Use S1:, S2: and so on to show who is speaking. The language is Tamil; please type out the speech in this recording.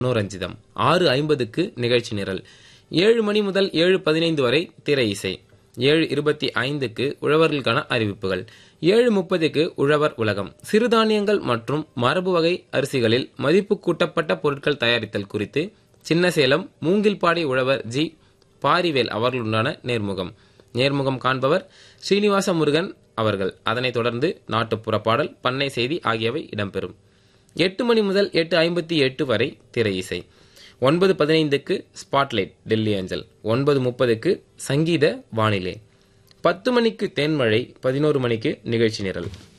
S1: மனோரஞ்சிதம் ஆறு ஐம்பதுக்கு நிகழ்ச்சி நிரல் ஏழு மணி முதல் ஏழு பதினைந்து வரை திரை இசை ஏழு இருபத்தி ஐந்துக்கு உழவர்களுக்கான அறிவிப்புகள் ஏழு முப்பதுக்கு உழவர் உலகம் சிறுதானியங்கள் மற்றும் மரபு வகை அரிசிகளில் மதிப்பு கூட்டப்பட்ட பொருட்கள் தயாரித்தல் குறித்து சின்னசேலம் மூங்கில்பாடி உழவர் ஜி பாரிவேல் அவர்களுடனான நேர்முகம் நேர்முகம் காண்பவர் ஸ்ரீனிவாச முருகன் அவர்கள் அதனைத் தொடர்ந்து நாட்டுப்புற பாடல் பண்ணை செய்தி ஆகியவை இடம்பெறும் எட்டு மணி முதல் எட்டு ஐம்பத்தி எட்டு வரை திரை இசை ஒன்பது பதினைந்துக்கு ஸ்பாட்லைட் டெல்லி அஞ்சல் ஒன்பது முப்பதுக்கு சங்கீத வானிலை பத்து மணிக்கு தேன்மழை பதினோரு மணிக்கு நிகழ்ச்சி நிரல்